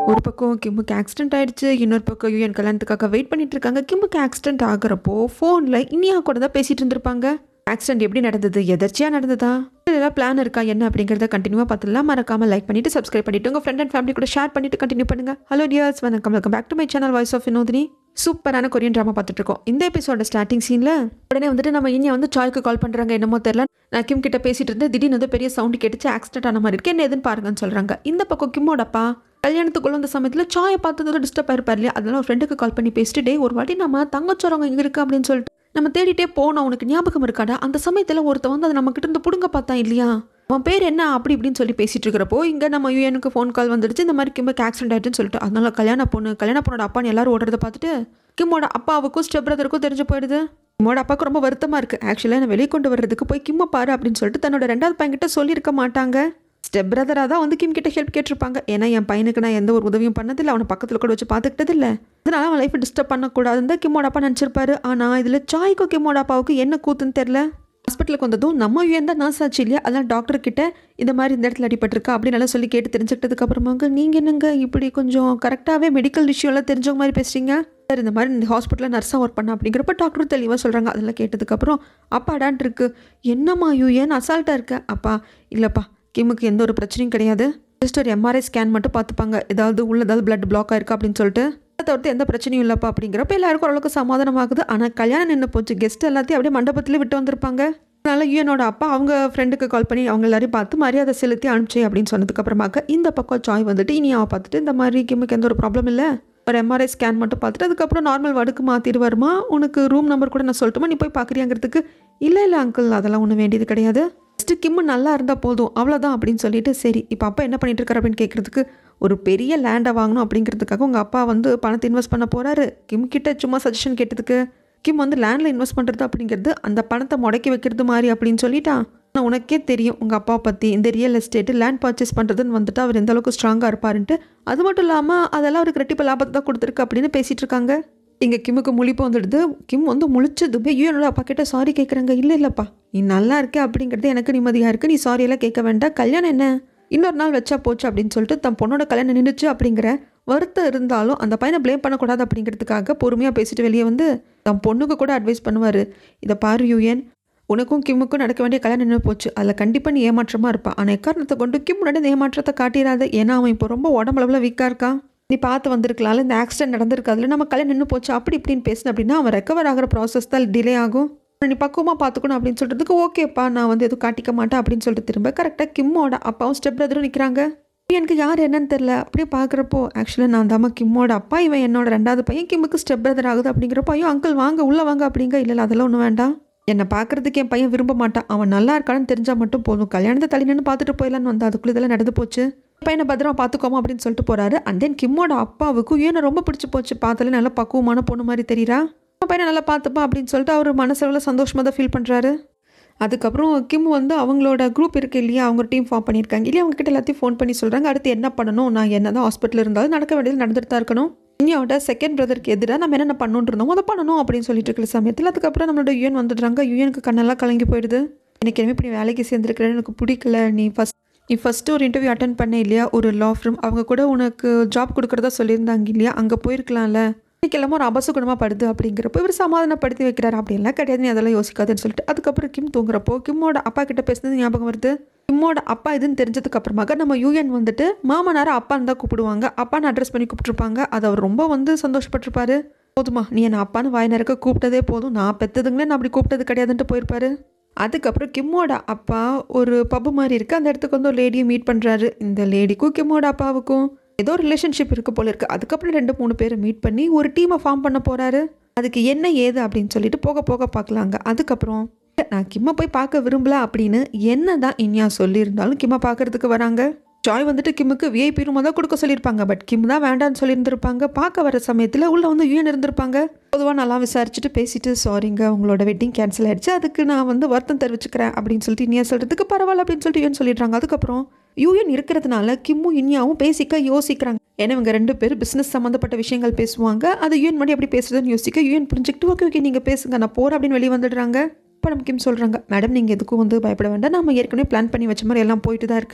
ஒரு பக்கம் கிம்முக்கு ஆக்சிடென்ட் ஆயிடுச்சு இன்னொரு பக்கம் யூஎன் கல்யாணத்துக்காக வெயிட் பண்ணிட்டு இருக்காங்க கிம்முக்கு ஆக்சிடென்ட் ஆகுறப்போ ஃபோனில் இனியா கூட தான் பேசிட்டு இருந்திருப்பாங்க ஆக்சிடென்ட் எப்படி நடந்தது எதர்ச்சியாக நடந்ததா இதெல்லாம் பிளான் இருக்கா என்ன அப்படிங்கிறத கண்டினியூவாக பார்த்துலாம் மறக்காம லைக் பண்ணிட்டு சப்ஸ்கிரைப் பண்ணிட்டு உங்கள் ஃப்ரெண்ட் அண்ட் ஃபேமிலி கூட ஷேர் பண்ணிட்டு கண்டினியூ பண்ணுங்க ஹலோ டியர்ஸ் வணக்கம் welcome back to my channel voice of Vinodhini சூப்பரான கொரியன் ட்ராமா பார்த்துட்டு இருக்கோம் இந்த எபிசோட ஸ்டார்டிங் சீனில் உடனே வந்துட்டு நம்ம இனியா வந்து சாய்க்கு கால் பண்ணுறாங்க என்னமோ தெரியல நான் கிம் கிட்ட பேசிட்டு இருந்து திடீர்னு வந்து பெரிய சவுண்டு கேட்டுச்சு ஆக்சிடென்ட் ஆன மாதிரி இருக்கு என்ன எதுன்னு பாருங்கன்னு சொல்கிறாங்க இந்த பக்கம் கிம்மோடப்பா கல்யாணத்துக்குள்ள வந்த சமயத்தில் சாயை பார்த்ததோட டிஸ்டர்ப் ஆயிருப்பார் இல்லையா அதனால ஒரு ஃப்ரெண்டுக்கு கால் பண்ணி பேசிட்டு டே ஒரு வாட்டி நம்ம தங்கச்சோரங்க இங்கே இருக்கு அப்படின்னு சொல்லிட்டு நம்ம தேடிட்டே போனோம் உனக்கு ஞாபகம் இருக்காடா அந்த சமயத்தில் ஒருத்த வந்து அதை நம்ம கிட்ட இருந்து புடுங்க பார்த்தான் இல்லையா அவன் பேர் என்ன அப்படி இப்படின்னு சொல்லி பேசிட்டு இருக்கிறப்போ இங்கே நம்ம யூஎனுக்கு ஃபோன் கால் வந்துடுச்சு இந்த மாதிரி கிம்முக்கு ஆக்சிடென்ட் ஆயிடுச்சுன்னு சொல்லிட்டு அதனால கல்யாண பொண்ணு கல்யாண பொண்ணோட அப்பான்னு எல்லாரும் ஓடுறத பார்த்துட்டு கிம்மோட அப்பாவுக்கும் ஸ்டெப் பிரதருக்கும் தெரிஞ்சு போயிடுது கிம்மோட அப்பாவுக்கு ரொம்ப வருத்தமாக இருக்குது ஆக்சுவலாக நான் வெளியே கொண்டு வர்றதுக்கு போய் கிம்மை பாரு அப்படின்னு சொல்லிட்டு தன்னோட ரெண்டாவது பையன்கிட்ட சொல்லியிருக்க மாட்டாங்க ஸ்டெப் பிரதராக தான் வந்து கிம் கிட்ட ஹெல்ப் கேட்டிருப்பாங்க ஏன்னா என் பையனுக்கு நான் எந்த ஒரு உதவியும் பண்ணதில்லை அவனை பக்கத்தில் கூட வச்சு பார்த்துக்கிட்டது இல்லை அதனால அவன் லைஃப்பை டிஸ்டர்ப் பண்ணக்கூடாதுன்னு தான் கிம்மோட அப்பா நினச்சிருப்பாரு ஆனால் இதில் சாய்க்கும் கிம்மோட அப்பாவுக்கு என்ன கூத்துன்னு தெரில ஹாஸ்பிட்டலுக்கு வந்ததும் நம்ம யூஎன் தான் நர்ஸ் ஆச்சு இல்லையா அதான் டாக்டர் கிட்ட இந்த மாதிரி இந்த இடத்துல அடிபட்டிருக்கா அப்படின்னு நல்லா சொல்லி கேட்டு தெரிஞ்சுக்கிட்டதுக்கு அப்புறமாங்க நீங்கள் என்னங்க இப்படி கொஞ்சம் கரெக்டாகவே மெடிக்கல் விஷயம்லாம் தெரிஞ்சவங்க மாதிரி பேசுறீங்க சார் இந்த மாதிரி இந்த ஹாஸ்பிட்டலில் நர்ஸாக ஒர்க் பண்ண அப்படிங்கிறப்ப டாக்டர் தெளிவாக சொல்கிறாங்க அதெல்லாம் கேட்டதுக்கப்புறம் அப்பா அடான் இருக்கு என்னம்மா யூஎன் அசால்ட்டாக இருக்க அப்பா இல்லைப்பா கிம்முக்கு எந்த ஒரு பிரச்சனையும் கிடையாது ஜஸ்ட் ஒரு எம்ஆர்ஐ ஸ்கேன் மட்டும் பார்த்துப்பாங்க ஏதாவது உள்ள ஏதாவது பிளட் பிளாக் ஆயிருக்கா அப்படின்னு சொல்லிட்டு அதை தவிர்த்து எந்த பிரச்சனையும் இல்லைப்பா அப்படிங்கிறப்ப எல்லாருக்கும் ஓரளவுக்கு சமாதானமாகுது ஆனால் கல்யாணம் நின்று போச்சு கெஸ்ட் எல்லாத்தையும் அப்படியே மண்டபத்திலே விட்டு வந்திருப்பாங்க அதனால யூஎனோட அப்பா அவங்க ஃப்ரெண்டுக்கு கால் பண்ணி அவங்க எல்லாரையும் பார்த்து மரியாதை செலுத்தி அனுப்பிச்சு அப்படின்னு சொன்னதுக்கு அப்புறமாக்க இந்த பக்கம் சாய் வந்துட்டு இனி அவன் பார்த்துட்டு இந்த மாதிரி கிம்முக்கு எந்த ஒரு ப்ராப்ளம் இல்லை ஒரு எம்ஆர்ஐ ஸ்கேன் மட்டும் பார்த்துட்டு அதுக்கப்புறம் நார்மல் வார்டுக்கு மாற்றிட்டு வருமா உனக்கு ரூம் நம்பர் கூட நான் சொல்லட்டுமா நீ போய் பார்க்குறியாங்கிறதுக்கு இல்லை இல்லை அங்கிள் அதெல்லாம் ஒன்றும் வேண்டியது கிடையாது ஃபஸ்ட்டு கிம்மு நல்லா இருந்தால் போதும் அவ்வளோதான் அப்படின்னு சொல்லிட்டு சரி இப்போ அப்பா என்ன பண்ணிட்டு இருக்காரு அப்படின்னு கேட்குறதுக்கு ஒரு பெரிய லேண்டை வாங்கணும் அப்படிங்கிறதுக்காக உங்கள் அப்பா வந்து பணத்தை இன்வெஸ்ட் பண்ண போகிறாரு கிம் கிட்ட சும்மா சஜஷன் கேட்டதுக்கு கிம் வந்து லேண்டில் இன்வெஸ்ட் பண்ணுறது அப்படிங்கிறது அந்த பணத்தை முடக்கி வைக்கிறது மாதிரி அப்படின்னு சொல்லிட்டான் ஆனால் உனக்கே தெரியும் உங்கள் அப்பா பற்றி இந்த ரியல் எஸ்டேட்டு லேண்ட் பர்ச்சேஸ் பண்ணுறதுன்னு வந்துட்டு அவர் எந்த அளவுக்கு ஸ்ட்ராங்காக இருப்பாருன்ட்டு அது மட்டும் இல்லாமல் அதெல்லாம் அவருக்கு ரெட்டிப்பு லாபத்தை தான் கொடுத்துருக்கு அப்படின்னு பேசிகிட்டு இருக்காங்க இங்கே கிம்முக்கு முழிப்பு வந்துடுது கிம் வந்து முழிச்சதுமே ஐயோ என்னோட அப்பா கிட்ட சாரி கேட்குறாங்க இல்லை இல்லைப்பா நீ நல்லா இருக்க அப்படிங்கிறது எனக்கு நிம்மதியாக இருக்குது நீ சாரி எல்லாம் கேட்க வேண்டாம் கல்யாணம் என்ன இன்னொரு நாள் வச்சா போச்சு அப்படின்னு சொல்லிட்டு தன் பொண்ணோட கல்யாணம் நின்றுச்சு அப்படிங்கிற வருத்தம் இருந்தாலும் அந்த பையனை ப்ளேம் பண்ணக்கூடாது அப்படிங்கிறதுக்காக பொறுமையாக பேசிட்டு வெளியே வந்து தன் பொண்ணுக்கு கூட அட்வைஸ் பண்ணுவார் இதை பாரு யூஎன் உனக்கும் கிம்முக்கும் நடக்க வேண்டிய கல்யாணம் நின்று போச்சு அதில் கண்டிப்பாக நீ ஏமாற்றமாக இருப்பா ஆனால் எக்காரணத்தை கொண்டு கிம் முன்னாடி இந்த ஏமாற்றத்தை காட்டிடாத ஏன்னா அவன் இப்போ ரொம்ப உடம்பளவில் வீக்காக இருக்கான் நீ பார்த்து வந்திருக்கலாம்ல இந்த ஆக்சிடென்ட் நடந்திருக்காதுல நம்ம கல்யாணம் நின்று போச்சு அப்படி இப்படின்னு பேசின அப்படின்னா அவன் ரெக்கவர் ஆகிற ப்ராசஸ் தான் டிலே ஆகும் நீ பக்குவமாக பார்த்துக்கணும் அப்படின்னு சொல்கிறதுக்கு ஓகேப்பா நான் வந்து எதுவும் காட்டிக்க மாட்டேன் அப்படின்னு சொல்லிட்டு திரும்ப கரெக்டாக கிம்மோட அப்பாவும் ஸ்டெப் பிரதரும் நிற்கிறாங்க எனக்கு யார் என்னன்னு தெரில அப்படியே பார்க்குறப்போ ஆக்சுவலாக நான் தாம்மா கிம்மோட அப்பா இவன் என்னோட ரெண்டாவது பையன் கிம்முக்கு ஸ்டெப் பிரதர் ஆகுது அப்படிங்கிறப்போ ஐயோ அங்கிள் வாங்க உள்ளே வாங்க அப்படிங்க இல்லை இல்லை அதெல்லாம் ஒன்றும் வேண்டாம் என்னை பார்க்குறதுக்கு என் பையன் விரும்ப மாட்டான் அவன் நல்லா இருக்கான்னு தெரிஞ்சால் மட்டும் போதும் கல்யாணத்தை தள்ளி நின்று பார்த்துட்டு போயிடலான்னு வந்து அதுக்குள்ளே இதெல்லாம் நடந்து போச்சு பையனை பத்திரமா பார்த்துக்கோமா அப்படின்னு சொல்லிட்டு போறாரு அண்ட் தென் கிம்மோட அப்பாவுக்கு ஏன்னா ரொம்ப பிடிச்சி போச்சு பார்த்தாலே நல்லா பக்குவமான பொண்ணு மாதிரி தெரியுறா பையனை நல்லா பார்த்துப்பா அப்படின்னு சொல்லிட்டு அவர் மனசளவில் சந்தோஷமாக தான் ஃபீல் பண்ணுறாரு அதுக்கப்புறம் கிம் வந்து அவங்களோட குரூப் இருக்கு இல்லையா அவங்க டீம் ஃபார்ம் பண்ணியிருக்காங்க இல்லையா அவங்க கிட்ட எல்லாத்தையும் ஃபோன் பண்ணி சொல்கிறாங்க அடுத்து என்ன பண்ணணும் நான் என்ன தான் ஹாஸ்பிட்டல் இருந்தாலும் நடக்க வேண்டியது நடந்துட்டு தான் இருக்கணும் இனியோட செகண்ட் பிரதருக்கு எதிராக நம்ம என்னென்ன பண்ணணும்னு இருந்தோம் அதை பண்ணணும் அப்படின்னு சொல்லிட்டு இருக்கிற சமயத்தில் அதுக்கப்புறம் நம்மளோட யூஎன் வந்துடுறாங்க யூஎனுக்கு கண்ணெல்லாம் கலங்கி போயிடுது எனக்கு இனிமேல் இப்படி வேலைக்கு சேர்ந்துருக்கிறேன்னு எனக்கு பிடிக்கல நீ ஃபஸ்ட் நீ ஃபஸ்ட்டு ஒரு இன்டர்வியூ அட்டன் பண்ண இல்லையா ஒரு லா ஃபிரம் அவங்க கூட உனக்கு ஜாப் கொடுக்குறதா சொல்லியிருந்தாங்க இல்லையா அங்கே போயிருக்கலாம்ல இன்னைக்கு எல்லாமே ஒரு அபசகுணமாக படுது அப்படிங்கிறப்போ இவர் சமாதானப்படுத்தி வைக்கிறாரு அப்படியெல்லாம் கிடையாது நீ அதெல்லாம் யோசிக்காதுன்னு சொல்லிட்டு அதுக்கப்புறம் கிம் தூங்குறப்போ கிம்மோட அப்பா கிட்ட பேசுனது ஞாபகம் வருது கிம்மோட அப்பா இதுன்னு தெரிஞ்சதுக்கு அப்புறமாக நம்ம யூஎன் வந்துட்டு மாமனாரை அப்பான்னு தான் கூப்பிடுவாங்க அப்பான்னு அட்ரஸ் பண்ணி கூப்பிட்டுருப்பாங்க அது அவர் ரொம்ப வந்து சந்தோஷப்பட்டிருப்பாரு போதுமா நீ என்னை அப்பான்னு வாய் நேரக்க கூப்பிட்டதே போதும் நான் பெற்றதுங்களே நான் அப்படி கூப்பிட்டது கிடையாதுன்ட்டு போயிருப்பாரு அதுக்கப்புறம் கிம்மோட அப்பா ஒரு பப்பு மாதிரி இருக்குது அந்த இடத்துக்கு வந்து ஒரு லேடியை மீட் பண்ணுறாரு இந்த லேடிக்கும் கிம்மோட அப்பாவுக்கும் ஏதோ ரிலேஷன்ஷிப் இருக்கு போல இருக்குது அதுக்கப்புறம் ரெண்டு மூணு பேரை மீட் பண்ணி ஒரு டீமை ஃபார்ம் பண்ண போகிறாரு அதுக்கு என்ன ஏது அப்படின்னு சொல்லிட்டு போக போக பார்க்கலாங்க அதுக்கப்புறம் நான் கிம்மை போய் பார்க்க விரும்பல அப்படின்னு என்ன தான் இனியா சொல்லியிருந்தாலும் கிம்மை பார்க்கறதுக்கு வராங்க ஜாய் வந்துட்டு கிம்முக்கு விஐபி ரூம் தான் கொடுக்க சொல்லியிருப்பாங்க பட் கிம் தான் வேண்டாம்னு சொல்லியிருந்திருப்பாங்க பார்க்க வர சமயத்தில் உள்ளே வந்து யூஎன் இருந்திருப்பாங்க பொதுவாக நல்லா விசாரிச்சுட்டு பேசிட்டு சாரிங்க உங்களோட வெட்டிங் கேன்சல் ஆயிடுச்சு அதுக்கு நான் வந்து வருத்தம் தெரிவிச்சுக்கிறேன் அப்படின்னு சொல்லிட்டு இனியா சொல்கிறதுக்கு பரவாயில்ல அப்படின்னு சொல்லிட்டு யூஎன் சொல்லிடுறாங்க அதுக்கப்புறம் யூஎன் இருக்கிறதுனால கிம்மும் இனியாவும் பேசிக்க யோசிக்கிறாங்க ஏன்னா இவங்க ரெண்டு பேரும் பிஸ்னஸ் சம்மந்தப்பட்ட விஷயங்கள் பேசுவாங்க அது யூஎன் மணி எப்படி பேசுறதுன்னு யோசிக்க யூஎன் புரிஞ்சுக்கிட்டு ஓகே ஓகே நீங்கள் பேசுங்க நான் போகிறேன் அப்படின்னு வெளியே வந்துடுறாங்க இப்போ நம்ம கிம் சொல்கிறாங்க மேடம் நீங்கள் எதுக்கும் வந்து பயப்பட வேண்டாம் நம்ம ஏற்கனவே பிளான் பண்ணி வச்ச மாதிரி எல்லாம் போயிட்டு தான் இருக்குது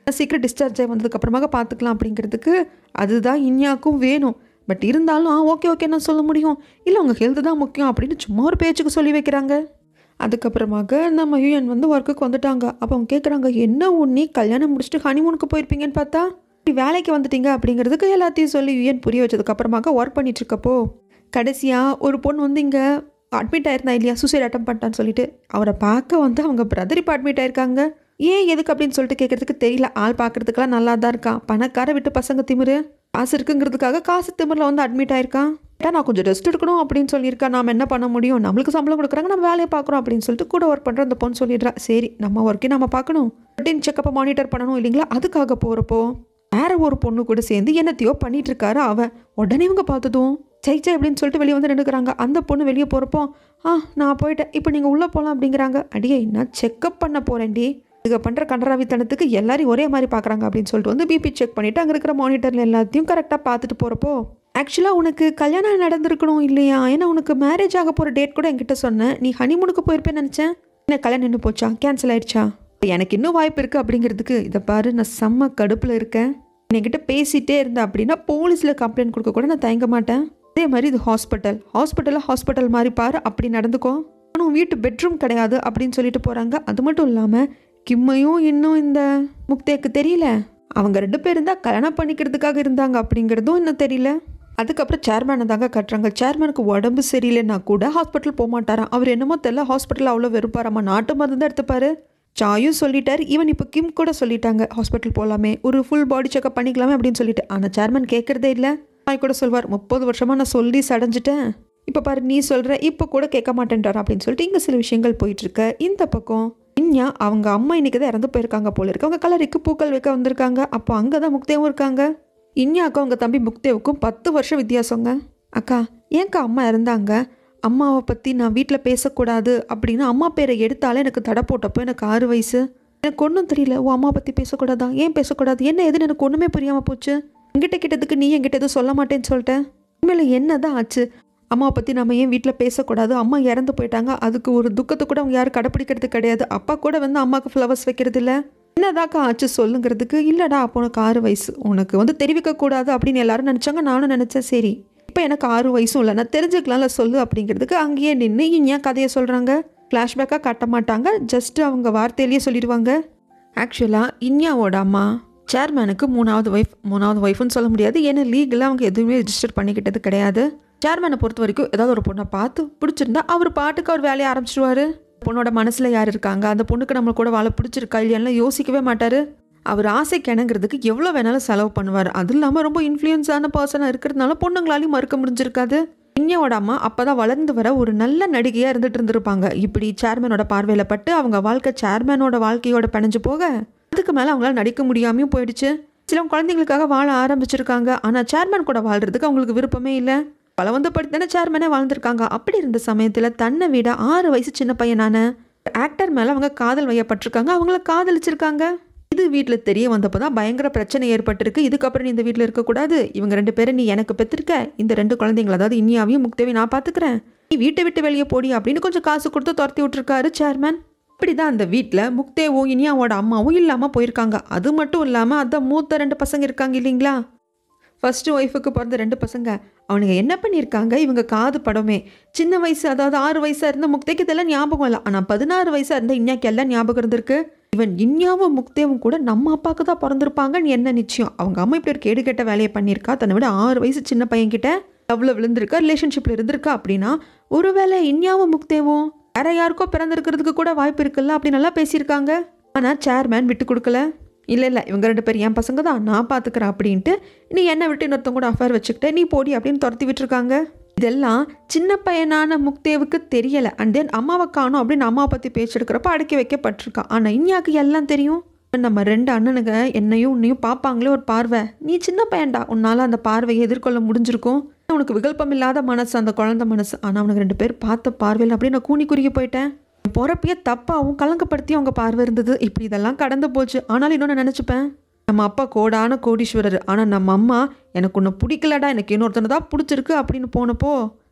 சீக்கிரம் டிஸ்சார்ஜ் ஆகி வந்ததுக்கப்புறமாக பார்த்துக்கலாம் அப்படிங்கிறதுக்கு அதுதான் இன்யாக்கும் வேணும் பட் இருந்தாலும் ஆ ஓகே ஓகே நான் சொல்ல முடியும் இல்லை உங்கள் ஹெல்த் தான் முக்கியம் அப்படின்னு சும்மா ஒரு பேச்சுக்கு சொல்லி வைக்கிறாங்க அதுக்கப்புறமாக நம்ம யூஎன் வந்து ஒர்க்குக்கு வந்துட்டாங்க அப்போ அவங்க கேட்குறாங்க என்ன உன்னி கல்யாணம் முடிச்சுட்டு ஹனிமூனுக்கு போயிருப்பீங்கன்னு பார்த்தா இப்படி வேலைக்கு வந்துட்டீங்க அப்படிங்கிறதுக்கு எல்லாத்தையும் சொல்லி யூஎன் புரிய வச்சதுக்கப்புறமாக ஒர்க் பண்ணிட்டு இருக்கப்போ கடைசியாக ஒரு பொண்ணு வந்து இங்கே அட்மிட் ஆயிருந்தா இல்லையா சூசைட் அட்டம் பண்ணிட்டான்னு சொல்லிட்டு அவரை பார்க்க வந்து அவங்க பிரதர் இப்போ அட்மிட் ஆயிருக்காங்க ஏன் எதுக்கு அப்படின்னு சொல்லிட்டு கேட்கறதுக்கு தெரியல ஆள் பார்க்கறதுக்கெல்லாம் நல்லா தான் இருக்கான் பணக்கார விட்டு பசங்க திமிரு காசு இருக்குங்கிறதுக்காக காசு திமிரில் வந்து அட்மிட் ஆயிருக்கான் ஏட்டா நான் கொஞ்சம் ரெஸ்ட் எடுக்கணும் அப்படின்னு சொல்லியிருக்கேன் நாம என்ன பண்ண முடியும் நம்மளுக்கு சம்பளம் கொடுக்குறாங்க நம்ம வேலையை பார்க்குறோம் அப்படின்னு சொல்லிட்டு கூட ஒர்க் பண்ணுற அந்த பொண்ணு சொல்லிடுறா சரி நம்ம ஒர்க்கே நம்ம பார்க்கணும் ரொட்டீன் செக்கப்பை மானிட்டர் பண்ணணும் இல்லைங்களா அதுக்காக போகிறப்போ வேற ஒரு பொண்ணு கூட சேர்ந்து என்னத்தையோ பண்ணிட்டு இருக்காரு அவன் உடனே இவங்க பார்த்ததும் சை சை அப்படின்னு சொல்லிட்டு வெளியே வந்து நின்றுக்கிறாங்க அந்த பொண்ணு வெளியே போகிறப்போ ஆ நான் போயிட்டேன் இப்போ நீங்கள் உள்ளே போகலாம் அப்படிங்கிறாங்க அடியே நான் செக்கப் பண்ண போகிறேன்டி இங்கே பண்ணுற கண்டராவித்தனத்துக்கு எல்லாரையும் ஒரே மாதிரி பார்க்குறாங்க அப்படின்னு சொல்லிட்டு வந்து பிபி செக் பண்ணிவிட்டு அங்கே இருக்கிற மானிட்டரில் எல்லாத்தையும் கரெக்டாக பார்த்துட்டு போகிறப்போ ஆக்சுவலாக உனக்கு கல்யாணம் நடந்திருக்கணும் இல்லையா ஏன்னா உனக்கு மேரேஜ் ஆக போகிற டேட் கூட என்கிட்ட சொன்னேன் நீ ஹனிமூனுக்கு போயிருப்பேன்னு நினச்சேன் என்ன கல்யாணம் நின்று போச்சா கேன்சல் ஆயிடுச்சா எனக்கு இன்னும் வாய்ப்பு இருக்குது அப்படிங்கிறதுக்கு இதை பாரு நான் செம்ம கடுப்பில் இருக்கேன் என்கிட்ட பேசிட்டே இருந்தேன் அப்படின்னா போலீஸில் கம்ப்ளைண்ட் கொடுக்க கூட நான் தயங்க மாட்டேன் அதே மாதிரி இது ஹாஸ்பிட்டல் ஹாஸ்பிட்டலில் ஹாஸ்பிட்டல் மாதிரி பாரு அப்படி நடந்துக்கோ ஆனால் வீட்டு பெட்ரூம் கிடையாது அப்படின்னு சொல்லிட்டு போகிறாங்க அது மட்டும் இல்லாமல் கிம்மையும் இன்னும் இந்த முக்தேக்கு தெரியல அவங்க ரெண்டு பேரும் தான் கல்யாணம் பண்ணிக்கிறதுக்காக இருந்தாங்க அப்படிங்கிறதும் இன்னும் தெரியல அதுக்கப்புறம் சேர்மேனை தாங்க கட்டுறாங்க சேர்மேனுக்கு உடம்பு சரியில்லைன்னா கூட ஹாஸ்பிட்டல் போக மாட்டாராம் அவர் என்னமோ தெரியல ஹாஸ்பிட்டல் அவ்வளோ வெறுப்பாராம்மா நாட்டு மருந்து தான் எடுத்துப்பாரு சாயும் சொல்லிட்டார் ஈவன் இப்போ கிம் கூட சொல்லிட்டாங்க ஹாஸ்பிட்டல் போகலாமே ஒரு ஃபுல் பாடி செக்அப் பண்ணிக்கலாமே அப்படின்னு சொல்லிட்டு ஆனால் சேர்மன் கேட்குறதே இல்லை சாய் கூட சொல்வார் முப்பது வருஷமாக நான் சொல்லி சடைஞ்சிட்டேன் இப்போ பாரு நீ சொல்கிற இப்போ கூட கேட்க மாட்டேன்றார் அப்படின்னு சொல்லிட்டு இங்கே சில விஷயங்கள் போயிட்டுருக்கு இந்த பக்கம் இன்யா அவங்க அம்மா இன்னைக்கு தான் இறந்து போயிருக்காங்க போல இருக்கு அவங்க கலருக்கு பூக்கள் வைக்க வந்திருக்காங்க அப்போ அங்கே தான் முக்தேவும் இருக்காங்க இன்யாக்கும் அவங்க தம்பி முக்தேவுக்கும் பத்து வருஷம் வித்தியாசங்க அக்கா ஏன்க்கா அம்மா இறந்தாங்க அம்மாவை பற்றி நான் வீட்டில் பேசக்கூடாது அப்படின்னு அம்மா பேரை எடுத்தாலே எனக்கு தடை போட்டப்போ எனக்கு ஆறு வயசு எனக்கு ஒன்றும் தெரியல உன் அம்மா பற்றி பேசக்கூடாதா ஏன் பேசக்கூடாது என்ன எதுன்னு எனக்கு ஒன்றுமே புரியாமல் போச்சு என்கிட்ட கிட்டதுக்கு நீ என்கிட்ட எதுவும் சொல்ல மாட்டேன்னு சொல்லிட்டேன் உண்மையில என்ன தான் ஆச்சு அம்மாவை பற்றி நம்ம ஏன் வீட்டில் பேசக்கூடாது அம்மா இறந்து போயிட்டாங்க அதுக்கு ஒரு துக்கத்தை கூட அவங்க யாரும் கடைப்பிடிக்கிறது கிடையாது அப்பா கூட வந்து அம்மாவுக்கு ஃப்ளவர்ஸ் வைக்கிறது இல்லை என்னதாக்கா ஆச்சு சொல்லுங்கிறதுக்கு இல்லைடா அப்போ உனக்கு ஆறு வயசு உனக்கு வந்து தெரிவிக்கக்கூடாது அப்படின்னு எல்லாரும் நினச்சாங்க நானும் நினச்சேன் சரி இப்போ எனக்கு ஆறு வயசும் இல்லை நான் தெரிஞ்சுக்கலாம்ல சொல்லு அப்படிங்கிறதுக்கு அங்கேயே நின்று ஏன் கதையை சொல்கிறாங்க ஃப்ளாஷ்பேக்காக காட்ட மாட்டாங்க ஜஸ்ட் அவங்க வார்த்தையிலேயே சொல்லிடுவாங்க ஆக்சுவலாக இன்யாவோட அம்மா சேர்மேனுக்கு மூணாவது ஒய்ஃப் மூணாவது ஒய்ஃப்னு சொல்ல முடியாது ஏன்னா லீகலாக அவங்க எதுவுமே ரெஜிஸ்டர் பண்ணிக்கிட்டது கிடையாது சேர்மேனை பொறுத்த வரைக்கும் ஏதாவது ஒரு பொண்ணை பார்த்து பிடிச்சிருந்தா அவர் பாட்டுக்கு அவர் வேலையை ஆரம்பிச்சிடுவாரு பொண்ணோட மனசில் யார் இருக்காங்க அந்த பொண்ணுக்கு நம்ம கூட வாழ பிடிச்சிருக்கா இல்லையான்னு யோசிக்கவே மாட்டார் அவர் ஆசைக்கு இணங்கிறதுக்கு எவ்வளோ வேணாலும் செலவு பண்ணுவார் அதுவும் இல்லாமல் ரொம்ப இன்ஃப்ளூயன்ஸான பர்சனாக இருக்கிறதுனால பொண்ணுங்களாலையும் மறுக்க முடிஞ்சிருக்காது இன்யாவோட அம்மா அப்போ தான் வளர்ந்து வர ஒரு நல்ல நடிகையாக இருந்துட்டு இருந்திருப்பாங்க இப்படி சேர்மேனோட பார்வையில் பட்டு அவங்க வாழ்க்கை சேர்மேனோட வாழ்க்கையோட பிணைஞ்சு போக அதுக்கு மேலே அவங்களால நடிக்க முடியாமையும் போயிடுச்சு சில குழந்தைங்களுக்காக வாழ ஆரம்பிச்சிருக்காங்க ஆனால் சேர்மேன் கூட வாழ்றதுக்கு அவங்களுக்கு விருப்பமே இல்லை பலவந்தப்படுத்தி தானே சேர்மேனே வாழ்ந்திருக்காங்க அப்படி இருந்த சமயத்தில் தன்னை விட ஆறு வயசு சின்ன பையனான ஆக்டர் மேலே அவங்க காதல் வையப்பட்டிருக்காங்க அவங்கள காதலிச்சிருக்காங்க இது வீட்டில் தெரிய வந்தப்போ தான் பயங்கர பிரச்சனை ஏற்பட்டிருக்கு இதுக்கப்புறம் நீ இந்த வீட்டில் இருக்கக்கூடாது இவங்க ரெண்டு பேரும் நீ எனக்கு பெற்றிருக்க இந்த ரெண்டு குழந்தைங்கள அதாவது இனியாவையும் முக்தேவையும் நான் பார்த்துக்கிறேன் நீ வீட்டை விட்டு வெளியே போடி அப்படின்னு கொஞ்சம் காசு கொடுத்து துரத்தி விட்டுருக்காரு சேர்மேன் இப்படி தான் அந்த வீட்டில் முக்தேவும் இனியாவோட அம்மாவும் இல்லாமல் போயிருக்காங்க அது மட்டும் இல்லாமல் அதான் மூத்த ரெண்டு பசங்க இருக்காங்க இல்லைங்களா ஃபர்ஸ்ட் ஒய்ஃபுக்கு பிறந்த ரெண்டு பசங்க அவனுங்க என்ன பண்ணியிருக்காங்க இவங்க காது படமே சின்ன வயசு அதாவது ஆறு வயசாக இருந்த முக்தேக்கு இதெல்லாம் ஞாபகம் இல்லை ஆனால் பதினாறு வயசாக இருந்த இன்யாக்கு எல்லாம் ஞாபகம் இருந்திருக்கு இவன் இன்யாவும் முக்தேவும் கூட நம்ம அப்பாவுக்கு தான் பிறந்திருப்பாங்கன்னு என்ன நிச்சயம் அவங்க அம்மா இப்படி ஒரு கேடு கெட்ட வேலையை பண்ணியிருக்கா தன்னை விட ஆறு வயசு சின்ன பையன்கிட்ட லவ்ல விழுந்திருக்கா ரிலேஷன்ஷிப்பில் இருந்திருக்கா அப்படின்னா ஒருவேளை இன்யாவும் முக்தேவும் வேற யாருக்கோ பிறந்திருக்கிறதுக்கு கூட வாய்ப்பு இருக்குல்ல அப்படி நல்லா பேசியிருக்காங்க ஆனால் சேர்மேன் விட்டு கொடுக்கல இல்லை இல்லை இவங்க ரெண்டு பேர் என் பசங்க தான் நான் பார்த்துக்கிறேன் அப்படின்ட்டு நீ என்னை விட்டு இன்னொருத்தவங்க கூட அஃபேர் வச்சுக்கிட்ட நீ போடி அப்படின்னு துரத்தி விட்டுருக்காங்க இதெல்லாம் சின்ன பையனான முக்தேவுக்கு தெரியலை அண்ட் தென் அம்மாவை காணும் அப்படின்னு அம்மாவை பற்றி பேச்செடுக்கிறப்ப அடக்கி வைக்கப்பட்டிருக்கான் ஆனால் இன்யாக்கு எல்லாம் தெரியும் நம்ம ரெண்டு அண்ணனுங்க என்னையும் உன்னையும் பார்ப்பாங்களே ஒரு பார்வை நீ சின்ன பையன்டா உன்னால் அந்த பார்வையை எதிர்கொள்ள முடிஞ்சிருக்கும் உனக்கு விகல்பம் இல்லாத மனசு அந்த குழந்தை மனசு ஆனால் அவனுக்கு ரெண்டு பேர் பார்த்த பார்வையில் அப்படியே நான் கூனி குறுகி போயிட்டேன் போகிறப்பயே தப்பாகவும் கலங்கப்படுத்தி அவங்க பார்வை இருந்தது இப்படி இதெல்லாம் கடந்து போச்சு ஆனாலும் இன்னொன்று நினச்சிப்பேன் நம்ம அப்பா கோடான கோடீஸ்வரர் ஆனால் நம்ம அம்மா எனக்கு ஒன்று பிடிக்கலடா எனக்கு இன்னொருத்தனை தான் பிடிச்சிருக்கு அப்படின்னு போனப்போ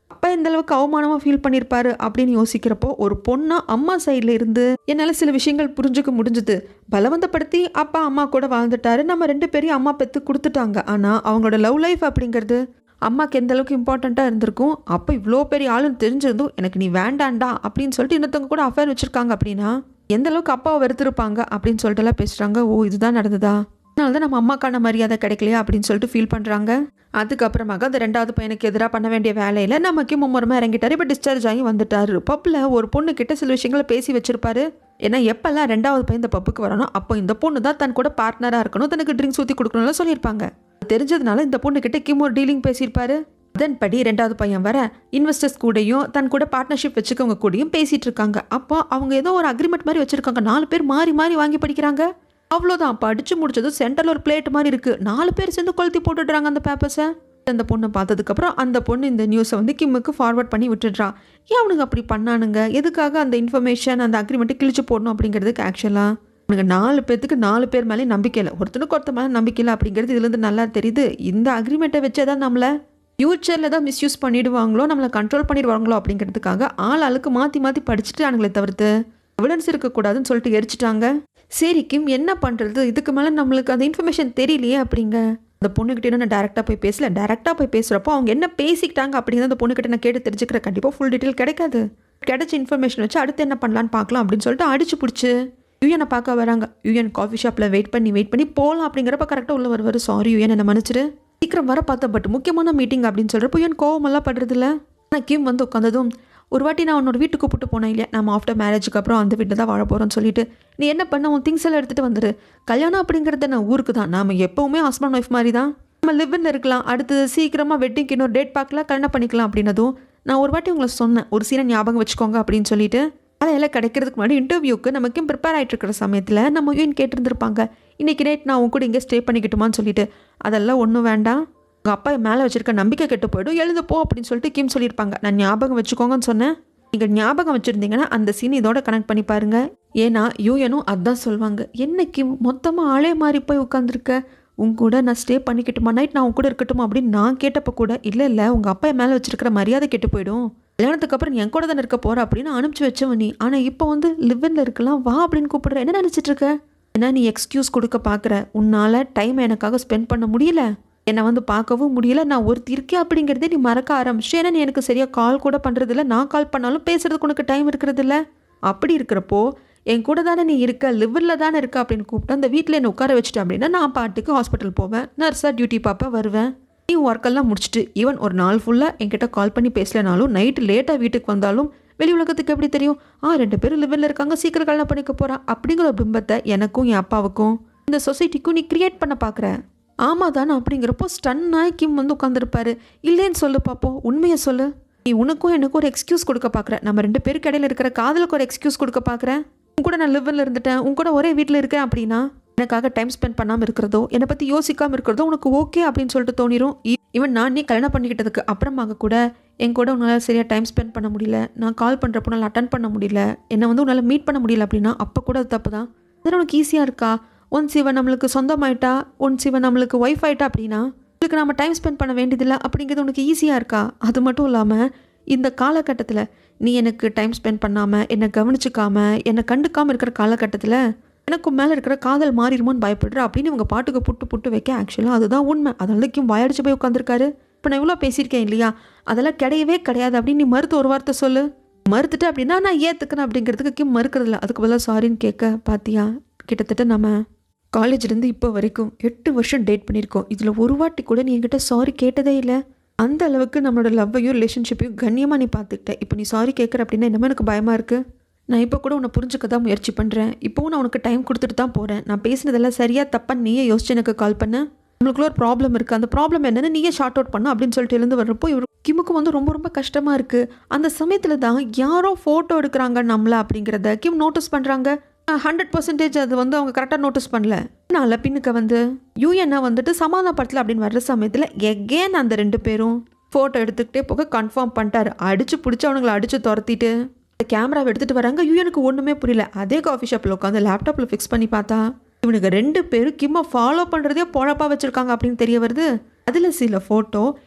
அப்பா எந்த அளவுக்கு அவமானமாக ஃபீல் பண்ணியிருப்பாரு அப்படின்னு யோசிக்கிறப்போ ஒரு பொண்ணா அம்மா சைடில் இருந்து என்னால் சில விஷயங்கள் புரிஞ்சுக்க முடிஞ்சுது பலவந்தப்படுத்தி அப்பா அம்மா கூட வாழ்ந்துட்டாரு நம்ம ரெண்டு பேரையும் அம்மா பெற்று கொடுத்துட்டாங்க ஆனால் அவங்களோட லவ் லைஃப் அப்படிங்கிறது அம்மாக்கு எந்த அளவுக்கு இம்பார்ட்டண்ட்டாக இருந்திருக்கும் அப்போ இவ்வளோ பெரிய ஆளுன்னு தெரிஞ்சிருந்தும் எனக்கு நீ வேண்டாண்டா அப்படின்னு சொல்லிட்டு இன்னொருத்தவங்க கூட அஃபேர் வச்சுருக்காங்க அப்படின்னா எந்த அளவுக்கு அப்பாவை வெறுத்திருப்பாங்க அப்படின்னு சொல்லிட்டு எல்லாம் பேசுகிறாங்க ஓ இதுதான் நடந்ததா அதனால தான் நம்ம அம்மாக்கான மரியாதை கிடைக்கலையா அப்படின்னு சொல்லிட்டு ஃபீல் பண்ணுறாங்க அதுக்கப்புறமாக அந்த ரெண்டாவது பையனுக்கு எதிராக பண்ண வேண்டிய வேலையில் நமக்கு மும்முரமாக இறங்கிட்டாரு இப்போ டிஸ்சார்ஜ் ஆகி வந்துட்டாரு பப்பில் ஒரு பொண்ணு கிட்ட சில விஷயங்களை பேசி வச்சிருப்பாரு ஏன்னா எப்பெல்லாம் ரெண்டாவது பையன் இந்த பப்புக்கு வரணும் அப்போ இந்த பொண்ணு தான் தன் கூட பார்ட்னராக இருக்கணும் தனக்கு ட்ரிங்க்ஸ் ஊற்றி கொடுக்கணும்னு சொல்லியிருப்பாங்க தெரிஞ்சதுனால இந்த பொண்ணு கிட்ட கிம் ஒரு டீலிங் பேசியிருப்பாரு அதன்படி ரெண்டாவது பையன் வர இன்வெஸ்டர்ஸ் கூடயும் தன் கூட பார்ட்னர்ஷிப் வச்சுக்கவங்க கூடயும் பேசிட்டு இருக்காங்க அப்போ அவங்க ஏதோ ஒரு அக்ரிமெண்ட் மாதிரி வச்சிருக்காங்க நாலு பேர் மாறி மாறி வாங்கி படிக்கிறாங்க அவ்வளோதான் அப்போ அடிச்சு முடிச்சது சென்டரில் ஒரு பிளேட் மாதிரி இருக்கு நாலு பேர் சேர்ந்து கொளுத்தி போட்டுடுறாங்க அந்த பேப்பர்ஸை அந்த பொண்ணை பார்த்ததுக்கப்புறம் அந்த பொண்ணு இந்த நியூஸை வந்து கிம்முக்கு ஃபார்வர்ட் பண்ணி விட்டுடுறா ஏன் அவனுங்க அப்படி பண்ணானுங்க எதுக்காக அந்த இன்ஃபர்மேஷன் அந்த அக்ரிமெண்ட்டை கிழிச்சு போடணும் அப்படிங்கிறதுக்கு ஆக்சுவலாக அவனுங்க நாலு பேர்த்துக்கு நாலு பேர் மேலே நம்பிக்கை இல்லை ஒருத்தனுக்கு ஒருத்த மேலே நம்பிக்கை இல்லை அப்படிங்கிறது இதுலேருந்து நல்லா தெரியுது இந்த அக்ரிமெண்ட்டை வச்சே தான் நம்மளை ஃப்யூச்சரில் தான் மிஸ்யூஸ் பண்ணிடுவாங்களோ நம்மளை கண்ட்ரோல் பண்ணிடுவாங்களோ அப்படிங்கிறதுக்காக ஆள் ஆளுக்கு மாற்றி மாற்றி படிச்சுட்டு ஆனுங்களே தவிர்த்து எவிடன்ஸ் இருக்கக்கூடாதுன்னு சொல்லிட்டு எரிச்சிட்டாங்க சரி கிம் என்ன பண்ணுறது இதுக்கு மேலே நம்மளுக்கு அந்த இன்ஃபர்மேஷன் தெரியலையே அப்படிங்க அந்த பொண்ணுக்கிட்ட நான் டேரெக்டாக போய் பேசல டேரெக்டாக போய் பேசுகிறப்போ அவங்க என்ன பேசிக்கிட்டாங்க அப்படிங்கிறத அந்த பொண்ணுக்கிட்ட நான் கேட்டு தெரிஞ்சுக்கிறேன் கண்டிப்பாக ஃபுல் டீட்டெயில் கிடைக்காது கிடைச்ச இன்ஃபர்மேஷன் வச்சு அடுத்து என்ன பண்ணலான்னு பார்க்கலாம் அப்படின்னு சொல்லிட்டு அடிச்சு பிடிச்சி யூஎனை பார்க்க வராங்க யூஎன் காஃபி ஷாப்பில் வெயிட் பண்ணி வெயிட் பண்ணி போகலாம் அப்படிங்கிறப்ப கரெக்டாக உள்ள வருவார் சாரி யூஎன் என்ன மன்னிச்சிரு சீக்கிரம் வர பார்த்தேன் பட் முக்கியமான மீட்டிங் அப்படின்னு சொல்கிறப்போ யூஎன் கோவமெல்லாம் படுறதில்ல ஆனால் கிம் வந்து உட்காந்ததும் ஒரு வாட்டி நான் உன்னோட வீட்டுக்கு கூப்பிட்டு போனேன் இல்லையா நம்ம ஆஃப்டர் மேரேஜுக்கு அப்புறம் அந்த வீட்டில் தான் வாழ போகிறோம்னு சொல்லிட்டு நீ என்ன பண்ண உன் திங்ஸ் எல்லாம் எடுத்துகிட்டு வந்துரு கல்யாணம் அப்படிங்கிறது நான் ஊருக்கு தான் நாம எப்போவுமே ஹஸ்பண்ட் ஒய்ஃப் மாதிரி தான் நம்ம லிவ்வில் இருக்கலாம் அடுத்தது சீக்கிரமாக வெட்டிங்க்கு இன்னொரு டேட் பார்க்கலாம் கல்யாணம் பண்ணிக்கலாம் அப்படின்னதும் நான் ஒரு வாட்டி உங்களை சொன்னேன் ஒரு சீனை ஞாபகம் வச்சுக்கோங்க அப்படின்னு சொல்லிட்டு அதெல்லாம் கிடைக்கிறதுக்கு முன்னாடி இன்டர்வியூக்கு நமக்கு ப்ரிப்பேர் ஆகிட்டு இருக்கிற சமயத்தில் நம்ம யூன் கேட்டிருந்திருப்பாங்க இன்னைக்கு நைட் நான் உன் கூட இங்கே ஸ்டே பண்ணிக்கிட்டுமான்னு சொல்லிட்டு அதெல்லாம் ஒன்றும் வேண்டாம் உங்கள் அப்பா மேலே வச்சிருக்க நம்பிக்கை கெட்டு போயிடும் எழுந்து போ அப்படின்னு சொல்லிட்டு கிம் சொல்லியிருப்பாங்க நான் ஞாபகம் வச்சுக்கோங்கன்னு சொன்னேன் நீங்கள் ஞாபகம் வச்சுருந்தீங்கன்னா அந்த சீன் இதோட கனெக்ட் பண்ணி பாருங்க ஏன்னா யூஎனும் அதான் சொல்லுவாங்க என்ன கிம் மொத்தமாக ஆளே மாறி போய் உட்காந்துருக்க உன் கூட நான் ஸ்டே பண்ணிக்கிட்டுமா நைட் நான் உன் கூட இருக்கட்டுமா அப்படின்னு நான் கேட்டப்ப கூட இல்லை இல்லை உங்கள் அப்பா மேலே வச்சிருக்கிற மரியாதை கெட்டு போயிடும் கல்யாணத்துக்கு அப்புறம் நீ என் கூட தானே இருக்க போற அப்படின்னு அனுப்பிச்சு வச்சவன் நீ ஆனால் இப்போ வந்து லிவன்ல இருக்கலாம் வா அப்படின்னு கூப்பிடுற என்ன நினச்சிட்டு இருக்க ஏன்னா நீ எக்ஸ்கியூஸ் கொடுக்க பார்க்குற உன்னால் டைம் எனக்காக ஸ்பெண்ட் பண்ண முடியல என்னை வந்து பார்க்கவும் முடியல நான் ஒருத்தி இருக்கேன் அப்படிங்கிறதே நீ மறக்க ஆரம்பிச்சு ஏன்னா நீ எனக்கு சரியாக கால் கூட பண்ணுறதில்ல நான் கால் பண்ணாலும் பேசுறதுக்கு உனக்கு டைம் இருக்கிறதில்ல அப்படி இருக்கிறப்போ என் கூட தானே நீ இருக்க லிவரில் தானே இருக்க அப்படின்னு கூப்பிட்டு அந்த வீட்டில் என்னை உட்கார வச்சுட்டு அப்படின்னா நான் பாட்டுக்கு ஹாஸ்பிட்டல் போவேன் நர்ஸாக டியூட்டி பார்ப்பேன் வருவேன் நீ ஒர்க்கெல்லாம் முடிச்சுட்டு ஈவன் ஒரு நாள் ஃபுல்லாக என்கிட்ட கால் பண்ணி பேசலனாலும் நைட்டு லேட்டாக வீட்டுக்கு வந்தாலும் வெளி உலகத்துக்கு எப்படி தெரியும் ஆ ரெண்டு பேரும் லிவரில் இருக்காங்க சீக்கிரம் கல்யாணம் பண்ணிக்க போகிறா அப்படிங்கிற ஒரு பிம்பத்தை எனக்கும் என் அப்பாவுக்கும் இந்த சொசைட்டிக்கும் நீ கிரியேட் பண்ண பார்க்குற ஆமாம் தானே அப்படிங்கிறப்போ ஸ்டன்னாய் கிம் வந்து உட்காந்துருப்பாரு இல்லைன்னு சொல்லு பாப்போம் உண்மையை சொல்லு நீ உனக்கும் எனக்கும் ஒரு எக்ஸ்கியூஸ் கொடுக்க பார்க்குற நம்ம ரெண்டு பேருக்கு இடையில இருக்கிற காதலுக்கு ஒரு எக்ஸ்கியூஸ் கொடுக்க பார்க்குற உன் கூட நான் லிவரில் இருந்துட்டேன் உன் கூட ஒரே வீட்டில் இருக்கேன் அப்படின்னா எனக்காக டைம் ஸ்பெண்ட் பண்ணாமல் இருக்கிறதோ என்னை பற்றி யோசிக்காமல் இருக்கிறதோ உனக்கு ஓகே அப்படின்னு சொல்லிட்டு தோணிரும் ஈவன் நான் நீ கல்யாணம் பண்ணிக்கிட்டதுக்கு அப்புறமாக கூட என் கூட உன்னால் சரியாக டைம் ஸ்பெண்ட் பண்ண முடியல நான் கால் பண்ணுறப்போ உன்னால் அட்டன் பண்ண முடியல என்னை வந்து உன்னால் மீட் பண்ண முடியல அப்படின்னா அப்போ கூட அது தப்பு தான் அதெல்லாம் உனக்கு ஈஸியாக இருக்கா ஒன்ஸ் இவன் நம்மளுக்கு சொந்தமாயிட்டா ஒன்ஸ் இவன் நம்மளுக்கு ஒய்ஃப் ஆயிட்டா அப்படின்னா உங்களுக்கு நம்ம டைம் ஸ்பெண்ட் பண்ண வேண்டியதில்லை அப்படிங்கிறது உனக்கு ஈஸியாக இருக்கா அது மட்டும் இல்லாமல் இந்த காலகட்டத்தில் நீ எனக்கு டைம் ஸ்பெண்ட் பண்ணாமல் என்னை கவனிச்சிக்காம என்னை கண்டுக்காமல் இருக்கிற காலகட்டத்தில் எனக்கும் மேலே இருக்கிற காதல் மாறிடுமோன்னு பயப்படுற அப்படின்னு இவங்க பாட்டுக்கு புட்டு புட்டு வைக்க ஆக்சுவலாக அதுதான் உண்மை அதனாலக்கும் வாயடிச்சு போய் உட்காந்துருக்காரு இப்போ நான் இவ்வளோ பேசியிருக்கேன் இல்லையா அதெல்லாம் கிடையவே கிடையாது அப்படின்னு நீ மறுத்து ஒரு வார்த்தை சொல்லு மறுத்துட்டு அப்படின்னா நான் ஏற்றுக்கிறேன் அப்படிங்கிறதுக்கு கிம் மறுக்கிறதில்ல அதுக்கு பதிலாக சாரின்னு கேட்க பாத்தியா கிட்டத்தட்ட நம்ம காலேஜ்லேருந்து இப்போ வரைக்கும் எட்டு வருஷம் டேட் பண்ணியிருக்கோம் இதில் ஒரு வாட்டி கூட நீ என்கிட்ட சாரி கேட்டதே இல்லை அந்த அளவுக்கு நம்மளோட லவ்வையும் ரிலேஷன்ஷிப்பையும் கண்ணியமாக நீ பார்த்துக்கிட்ட இப்போ நீ சாரி கேட்குற அப்படின்னா என்னமோ எனக்கு பயமாக இருக்குது நான் இப்போ கூட உன்னை புரிஞ்சுக்க தான் முயற்சி பண்ணுறேன் இப்போவும் நான் உனக்கு டைம் கொடுத்துட்டு தான் போகிறேன் நான் பேசினதெல்லாம் சரியாக தப்பான்னு நீயே யோசிச்சு எனக்கு கால் பண்ண நம்மளுக்குள்ள ஒரு ப்ராப்ளம் இருக்குது அந்த ப்ராப்ளம் என்னன்னு நீயே ஷார்ட் அவுட் பண்ண அப்படின்னு சொல்லிட்டு எழுந்து வர்றப்போ இவர் கிமுக்கு வந்து ரொம்ப ரொம்ப கஷ்டமாக இருக்குது அந்த சமயத்தில் தான் யாரோ ஃபோட்டோ எடுக்கிறாங்க நம்மள அப்படிங்கிறத கிம் நோட்டீஸ் பண்ணுறாங்க ஹண்ட்ரட் பர்சன்டேஜ் அது வந்து அவங்க கரெக்டாக நோட்டீஸ் பண்ணல அதனால பின்னுக்கு வந்து யூஎன்ஐ வந்துட்டு சமாதானப்படுத்தல அப்படின்னு வர்ற சமயத்தில் எகேன் அந்த ரெண்டு பேரும் ஃபோட்டோ எடுத்துக்கிட்டே போக கன்ஃபார்ம் பண்ணிட்டாரு அடிச்சு பிடிச்சி அவனுங்களை அடிச்சு துரத்திட்டு கேமராவை எடுத்துகிட்டு வராங்க யூஎனுக்கு ஒன்றுமே புரியல அதே காஃபி ஷாப்பில் உட்காந்து லேப்டாப்பில் ஃபிக்ஸ் பண்ணி பார்த்தா இவனுக்கு ரெண்டு பேரும் கிம்மை ஃபாலோ பண்ணுறதே பொழப்பாக வச்சுருக்காங்க அப்படின்னு தெரிய வருது அதில் சில ஃபோட்டோ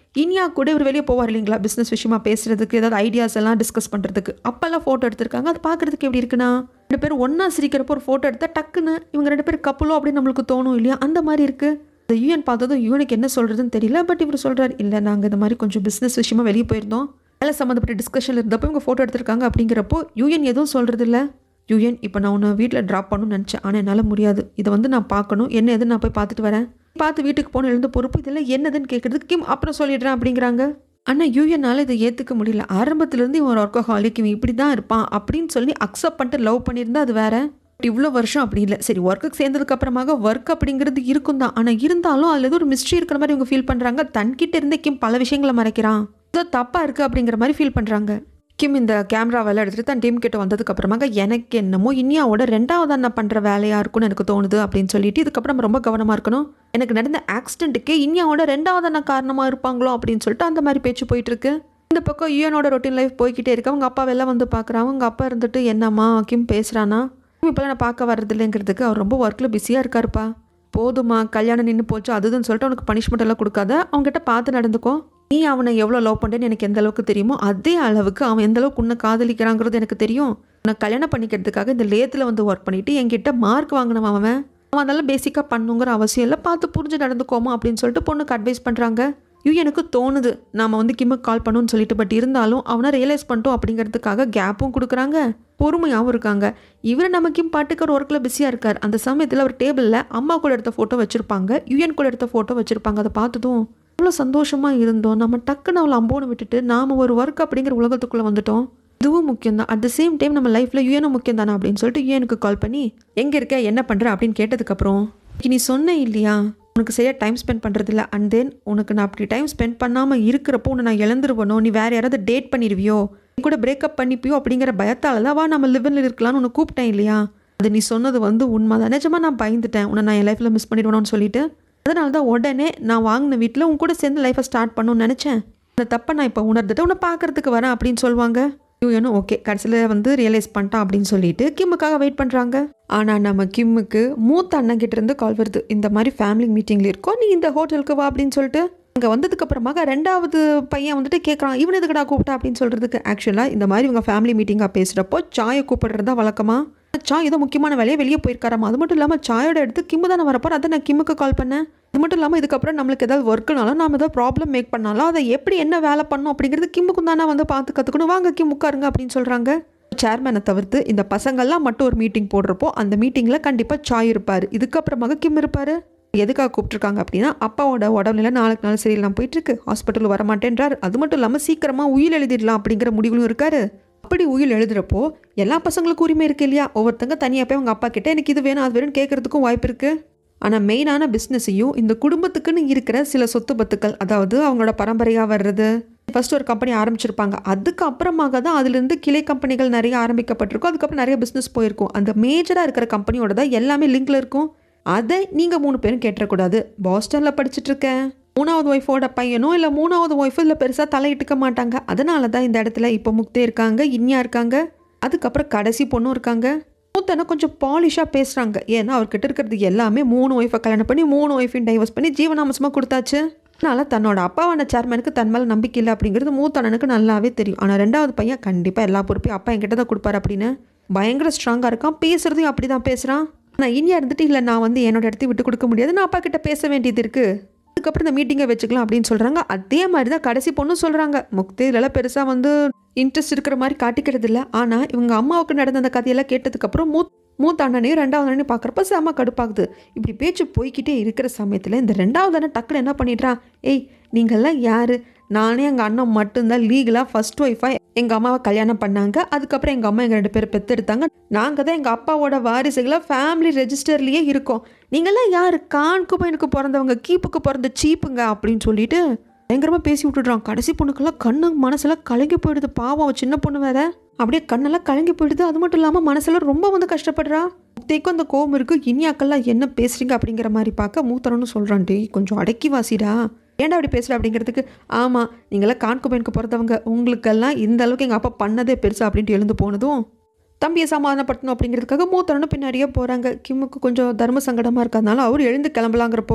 இனியா கூட இவர் வெளியே போவார் இல்லைங்களா பிஸ்னஸ் விஷயமா பேசுறதுக்கு ஏதாவது ஐடியாஸ் எல்லாம் டிஸ்கஸ் பண்ணுறதுக்கு அப்போல்லாம் ஃபோட்டோ எடுத்திருக்காங்க அது பார்க்குறதுக்கு எப்படி இருக்குன்னா ரெண்டு பேரும் ஒன்றா சிரிக்கிறப்போ ஒரு ஃபோட்டோ எடுத்தால் டக்குன்னு இவங்க ரெண்டு பேரும் கப்பலோ அப்படின்னு நம்மளுக்கு தோணும் இல்லையா அந்த மாதிரி இருக்குது இந்த யூஎன் பார்த்ததும் யூனுக்கு என்ன சொல்கிறதுன்னு தெரியல பட் இவர் சொல்கிறார் இல்லை நாங்கள் இந்த மாதிரி கொஞ்சம் பிஸ்னஸ் விஷயமா வெளியே போயிருந்தோம் வேலை சம்மந்தப்பட்ட டிஸ்கஷனில் இருந்தப்போ இவங்க ஃபோட்டோ எடுத்திருக்காங்க அப்படிங்கிறப்போ யூஎன் எதுவும் சொல்கிறது இல்லை யூஎன் இப்போ நான் உன்னை வீட்டில் ட்ராப் பண்ணணும்னு நினச்சேன் ஆனால் என்னால் முடியாது இதை வந்து நான் பார்க்கணும் என்ன எதுன்னு நான் போய் பார்த்துட்டு வரேன் பார்த்து வீட்டுக்கு போன எழுந்து பொறுப்பு இதெல்லாம் என்னதுன்னு கேட்குறதுக்கு கிம் அப்புறம் சொல்லிடுறேன் அப்படிங்கிறாங்க ஆனால் யூஎன்னால் இதை ஏற்றுக்க முடியல ஆரம்பத்துலேருந்து இவன் ஒரு ஒர்க்கஹாலிக் இவன் இப்படி தான் இருப்பான் அப்படின்னு சொல்லி அக்செப்ட் பண்ணிட்டு லவ் பண்ணியிருந்தா அது வேற இவ்வளோ வருஷம் அப்படி இல்லை சரி ஒர்க்குக்கு சேர்ந்ததுக்கு அப்புறமாக ஒர்க் அப்படிங்கிறது இருக்கும் தான் ஆனால் இருந்தாலும் அதில் ஏதோ ஒரு மிஸ்ட்ரி இருக்கிற மாதிரி இவங்க ஃபீல் பண்ணுறாங்க தன்கிட்ட இருந்தே கிம் பல விஷயங்களை மறைக்கிறான் ஏதோ தப்பாக இருக்குது அப்படிங்கிற மாதிரி ஃபீல் பண்ணுறாங்க கிம் இந்த கேமராவெல்லாம் எடுத்துகிட்டு தான் டீம் கிட்ட வந்ததுக்கு அப்புறமாக எனக்கு என்னமோ இனியாவோட ரெண்டாவது அண்ணன் பண்ணுற வேலையாக இருக்கும்னு எனக்கு தோணுது அப்படின்னு சொல்லிட்டு இதுக்கப்புறம் ரொம்ப கவனமாக இருக்கணும் எனக்கு நடந்த ஆக்சிடென்ட்டுக்கே இனியாவோட ரெண்டாவது அண்ணன் காரணமாக இருப்பாங்களோ அப்படின்னு சொல்லிட்டு அந்த மாதிரி பேச்சு போயிட்டு இருக்கு இந்த பக்கம் யூஎனோட ரொட்டீன் லைஃப் போய்கிட்டே இருக்கு அவங்க அப்பா வெளில வந்து பார்க்குறாங்க அவங்க அப்பா இருந்துட்டு என்னம்மா கிம் பேசுகிறானா இப்போலாம் நான் பார்க்க வர்றதில்லைங்கிறதுக்கு அவர் ரொம்ப ஒர்க்கில் பிஸியாக இருக்காருப்பா போதுமா கல்யாணம் நின்று போச்சு அதுதுன்னு சொல்லிட்டு அவனுக்கு பனிஷ்மெண்ட் எல்லாம் கொடுக்காத அவங்ககிட்ட பார்த்து நடந்துக்கோ நீ அவனை எவ்வளோ லவ் பண்ணுறேன்னு எனக்கு எந்த அளவுக்கு தெரியுமோ அதே அளவுக்கு அவன் எந்த அளவுக்கு உன்னை காதலிக்கிறாங்கிறது எனக்கு தெரியும் உன்னை கல்யாணம் பண்ணிக்கிறதுக்காக இந்த லேத்தில் வந்து ஒர்க் பண்ணிட்டு என்கிட்ட மார்க் வாங்கினவன் அவன் அவன் அதெல்லாம் பேசிக்காக பண்ணுங்கிற அவசியம் இல்லை பார்த்து புரிஞ்சு நடந்துக்கோமா அப்படின்னு சொல்லிட்டு பொண்ணுக்கு அட்வைஸ் பண்ணுறாங்க ஐயோ எனக்கு தோணுது நாம் வந்து கிம்முக்கு கால் பண்ணுன்னு சொல்லிட்டு பட் இருந்தாலும் அவனை ரியலைஸ் பண்ணிட்டோம் அப்படிங்கிறதுக்காக கேப்பும் கொடுக்குறாங்க பொறுமையாகவும் இருக்காங்க இவர் நம்ம கிம் பாட்டுக்கு ஒரு ஒர்க்கில் பிஸியாக இருக்கார் அந்த சமயத்தில் ஒரு டேபிளில் அம்மா கூட எடுத்த ஃபோட்டோ வச்சுருப்பாங்க யூஎன் கூட எடுத்த ஃபோட்டோ வச்சுருப்பாங்க அதை பார்த்ததும் அவ்வளோ சந்தோஷமாக இருந்தோம் நம்ம டக்குன்னு அவளை அம்போன்னு விட்டுட்டு நாம் ஒரு ஒர்க் அப்படிங்கிற உலகத்துக்குள்ளே வந்துட்டோம் இதுவும் முக்கியம் தான் அட் த சேம் டைம் நம்ம லைஃப்பில் யூஎனும் முக்கியம் தானே அப்படின்னு சொல்லிட்டு யூஎனுக்கு கால் பண்ணி எங்கே இருக்க என்ன பண்ணுற அப்படின்னு கேட்டதுக்கப்புறம் நீ சொன்ன இல்லையா உனக்கு சரியாக டைம் ஸ்பெண்ட் பண்ணுறதில்ல அண்ட் தென் உனக்கு நான் அப்படி டைம் ஸ்பெண்ட் பண்ணாமல் இருக்கிறப்போ உன்னை நான் இழந்துருவனோ நீ வேறு யாராவது டேட் பண்ணிடுவியோ நீ கூட பிரேக்கப் பண்ணிப்பியோ அப்படிங்கிற பயத்தால தான் வா நம்ம லிவனில் இருக்கலாம்னு உன்னை கூப்பிட்டேன் இல்லையா அது நீ சொன்னது வந்து உண்மை தான் நிஜமாக நான் பயந்துட்டேன் உன்னை நான் என் லைஃப்பில் மிஸ் பண்ணிடுவேணும்னு சொல்லிட்டு அதனால தான் உடனே நான் வாங்கின வீட்டில் உன் கூட சேர்ந்து லைஃப்பை ஸ்டார்ட் பண்ணணும்னு நினச்சேன் அந்த தப்பை நான் இப்போ உணர்ந்துட்டு உன்னை பார்க்கறதுக்கு வரேன் அப்படின்னு சொல்லுவாங்க யூஎனும் ஓகே கடைசியில் வந்து ரியலைஸ் பண்ணிட்டான் அப்படின்னு சொல்லிட்டு கிம்முக்காக வெயிட் பண்ணுறாங்க ஆனால் நம்ம கிம்முக்கு மூத்த அண்ணன் கிட்ட இருந்து கால் வருது இந்த மாதிரி ஃபேமிலி மீட்டிங்கில் இருக்கோம் நீ இந்த ஹோட்டலுக்கு வா அப்படின்னு சொல்லிட்டு அங்கே வந்ததுக்கு அப்புறமாக ரெண்டாவது பையன் வந்துட்டு கேட்குறான் இவன் எதுக்கடா கூப்பிட்டா அப்படின்னு சொல்கிறதுக்கு ஆக்சுவலாக இந்த மாதிரி இவங்க ஃபேமிலி மீட்டிங்காக பேசுகிறப்போ சாயை கூப்பிடுறதா வழக்கமாக சாய் ஏதோ முக்கியமான வேலையை வெளியே போயிருக்காராம் அது மட்டும் இல்லாமல் சாயோட எடுத்து கிம்மு தானே வரப்போற அதை நான் கிம்முக்கு கால் பண்ணேன் அது மட்டும் இல்லாமல் இதுக்கப்புறம் நம்மளுக்கு ஏதாவது ஒர்க்குனாலும் நாம ஏதாவது ப்ராப்ளம் மேக் பண்ணாலும் அதை எப்படி என்ன வேலை பண்ணணும் அப்படிங்கிறது கிம்முக்கும் தானே வந்து பார்த்து கற்றுக்கணும் வாங்க கிம் உட்காருங்க அப்படின்னு சொல்கிறாங்க சேர்மேனை தவிர்த்து இந்த பசங்கள்லாம் மட்டும் ஒரு மீட்டிங் போடுறப்போ அந்த மீட்டிங்கில் கண்டிப்பாக சாய் இருப்பார் இதுக்கப்புறமாக கிம் இருப்பார் எதுக்காக கூப்பிட்ருக்காங்க அப்படின்னா அப்பாவோட உடம்புல நாளுக்கு நாள் சரியில்லாம போயிட்டுருக்கு ஹாஸ்பிட்டல் வரமாட்டேன்றார் அது மட்டும் இல்லாமல் சீக்கிரமாக உயிர் எழுதிடலாம் அப்படிங்கிற முடிவுலும் இருக்காரு அப்படி உயிர் எழுதுறப்போ எல்லா பசங்களுக்கும் உரிமை இருக்கு இல்லையா ஒவ்வொருத்தங்க தனியாக போய் அவங்க அப்பா கிட்ட எனக்கு இது வேணும் அது வேணும்னு கேட்கறதுக்கும் வாய்ப்பு இருக்கு ஆனால் மெயினான பிஸ்னஸையும் இந்த குடும்பத்துக்குன்னு இருக்கிற சில சொத்து பத்துக்கள் அதாவது அவங்களோட பரம்பரையாக வர்றது ஃபர்ஸ்ட் ஒரு கம்பெனி ஆரம்பிச்சிருப்பாங்க அதுக்கு அப்புறமாக தான் அதுலேருந்து கிளை கம்பெனிகள் நிறைய ஆரம்பிக்கப்பட்டிருக்கும் அதுக்கப்புறம் நிறைய பிஸ்னஸ் போயிருக்கும் அந்த மேஜராக இருக்கிற கம்பெனியோட தான் எல்லாமே லிங்க்ல இருக்கும் அதை நீங்கள் மூணு பேரும் கேட்டுறக்கூடாது பாஸ்டனில் படிச்சுட்டு இருக்கேன் மூணாவது ஒய்ஃபோட பையனோ இல்லை மூணாவது ஒய்ஃபு இல்லை பெருசாக தலையிட்டுக்க மாட்டாங்க அதனால தான் இந்த இடத்துல இப்போ முக்தே இருக்காங்க இன்யா இருக்காங்க அதுக்கப்புறம் கடைசி பொண்ணும் இருக்காங்க மூத்தனை கொஞ்சம் பாலிஷாக பேசுகிறாங்க ஏன்னா அவர்கிட்ட இருக்கிறது எல்லாமே மூணு ஒய்ஃபை கல்யாணம் பண்ணி மூணு ஒய்ஃபையும் டைவர்ஸ் பண்ணி ஜீவனாம்சமாக கொடுத்தாச்சு அதனால தன்னோட அப்பாவான சேர்மனுக்கு தன் மேலே நம்பிக்கை இல்லை அப்படிங்கிறது மூத்தனனுக்கு நல்லாவே தெரியும் ஆனால் ரெண்டாவது பையன் கண்டிப்பாக எல்லா பொறுப்பையும் அப்பா என்கிட்ட தான் கொடுப்பாரு அப்படின்னு பயங்கர ஸ்ட்ராங்காக இருக்கான் பேசுறதையும் அப்படி தான் பேசுகிறான் நான் இனியா இருந்துட்டு இல்லை நான் வந்து என்னோட இடத்தையும் விட்டு கொடுக்க முடியாது நான் அப்பா கிட்ட பேச வேண்டியது இருக்குது அதுக்கப்புறம் இந்த மீட்டிங்கை வச்சுக்கலாம் அப்படின்னு சொல்கிறாங்க அதே மாதிரி தான் கடைசி பொண்ணும் சொல்கிறாங்க முக்தேலெல்லாம் பெருசாக வந்து இன்ட்ரெஸ்ட் இருக்கிற மாதிரி காட்டிக்கிறது இல்லை ஆனால் இவங்க அம்மாவுக்கு நடந்த அந்த கதையெல்லாம் கேட்டதுக்கப்புறம் மூ மூத்த அண்ணனையும் ரெண்டாவது அண்ணனையும் பார்க்குறப்ப செம்ம கடுப்பாகுது இப்படி பேச்சு போய்க்கிட்டே இருக்கிற சமயத்தில் இந்த ரெண்டாவது அண்ணன் டக்குன்னு என்ன பண்ணிடுறான் ஏய் நீங்கள்லாம் யார் நானே எங்கள் அண்ணன் மட்டும்தான் லீகலாக ஃபர்ஸ்ட் ஒய்ஃபாக எங்கள் அம்மாவை கல்யாணம் பண்ணாங்க அதுக்கப்புறம் எங்கள் அம்மா எங்கள் ரெண்டு பேரும் பெற்றெடுத்தாங்க நாங்கள் தான் எங்கள் அப்பாவோட வாரிசுகளாக ஃபேமிலி ரெஜிஸ்டர்லேயே இருக்கோம் நீங்கள்லாம் யார் கான்க்கு பையனுக்கு பிறந்தவங்க கீப்புக்கு பிறந்த சீப்புங்க அப்படின்னு சொல்லிட்டு பயங்கரமாக பேசி விட்டுடுறான் கடைசி பொண்ணுக்கெல்லாம் கண்ணு மனசெல்லாம் கலங்கி போயிடுது பாவம் அவ சின்ன பொண்ணு வேற அப்படியே கண்ணெல்லாம் கலங்கி போயிடுது அது மட்டும் இல்லாமல் மனசெல்லாம் ரொம்ப வந்து கஷ்டப்படுறா முத்தைக்கும் அந்த கோவம் இருக்கு இனியாக்கெல்லாம் என்ன பேசுறீங்க அப்படிங்கிற மாதிரி பார்க்க மூத்தரன்னு சொல்கிறான் டேய் கொஞ்சம் அடக்கி வாசிடா ஏன்டா அப்படி பேசுகிற அப்படிங்கிறதுக்கு ஆமாம் நீங்களாம் கான்குபேனுக்கு பிறந்தவங்க உங்களுக்கெல்லாம் இந்த அளவுக்கு எங்கள் அப்பா பண்ணதே பெருசா அப்படின்ட்டு எழுந்து போனதும் தம்பியை சமாதானப்படுத்தணும் அப்படிங்கிறதுக்காக மூத்தரனும் பின்னாடியே போகிறாங்க கிம்முக்கு கொஞ்சம் தர்ம சங்கடமாக இருக்கிறதுனால அவர் எழுந்து கிளம்பலாங்கிறப்போ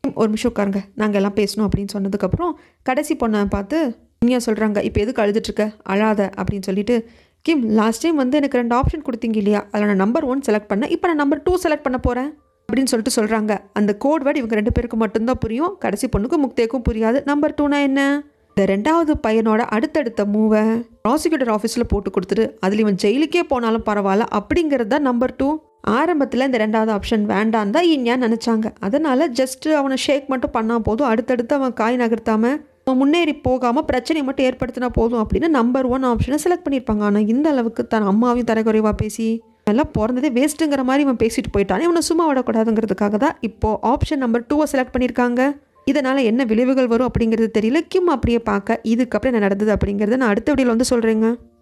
ஒரு நிமிஷம் உட்காருங்க நாங்கள் எல்லாம் பேசணும் அப்படின்னு சொன்னதுக்கப்புறம் கடைசி பொண்ணை பார்த்து இனியா சொல்கிறாங்க இப்போ எதுக்கு அழுதுட்ருக்க அழாத அப்படின்னு சொல்லிட்டு கிம் லாஸ்ட் டைம் வந்து எனக்கு ரெண்டு ஆப்ஷன் கொடுத்தீங்க இல்லையா அதில் நான் நம்பர் ஒன் செலக்ட் பண்ணேன் இப்போ நான் நம்பர் டூ செலக்ட் பண்ண போகிறேன் அப்படின்னு சொல்லிட்டு சொல்கிறாங்க அந்த கோட் வேர்டு இவங்க ரெண்டு பேருக்கு மட்டும்தான் புரியும் கடைசி பொண்ணுக்கும் முக்தேக்கும் புரியாது நம்பர் டூனா என்ன இந்த ரெண்டாவது பையனோட அடுத்தடுத்த மூவை ப்ராசிக்யூட்டர் ஆஃபீஸில் போட்டு கொடுத்துட்டு அதில் இவன் ஜெயிலுக்கே போனாலும் பரவாயில்ல அப்படிங்கிறது தான் நம்பர் டூ ஆரம்பத்தில் இந்த ரெண்டாவது ஆப்ஷன் வேண்டான்னு தான் இனியா நினச்சாங்க அதனால் ஜஸ்ட்டு அவனை ஷேக் மட்டும் பண்ணால் போதும் அடுத்தடுத்து அவன் காய் நகர்த்தாம அவன் முன்னேறி போகாமல் பிரச்சனையை மட்டும் ஏற்படுத்தினா போதும் அப்படின்னு நம்பர் ஒன் ஆப்ஷனை செலக்ட் பண்ணியிருப்பாங்க ஆனால் இந்த அளவுக்கு தன் அம்மாவையும் தரக்குறைவாக பேசி எல்லாம் பிறந்ததே வேஸ்ட்டுங்கிற மாதிரி இவன் பேசிட்டு போயிட்டானே இவனை சும்மா விடக்கூடாதுங்கிறதுக்காக தான் இப்போது ஆப்ஷன் நம்பர் டூவை செலக்ட் பண்ணியிருக்காங்க இதனால் என்ன விளைவுகள் வரும் அப்படிங்கிறது தெரியல கிம் அப்படியே பார்க்க இதுக்கப்புறம் என்ன நடந்தது அப்படிங்கிறத நான் அடுத்த வீடியோவில் வந்து சொல்கிறேங்க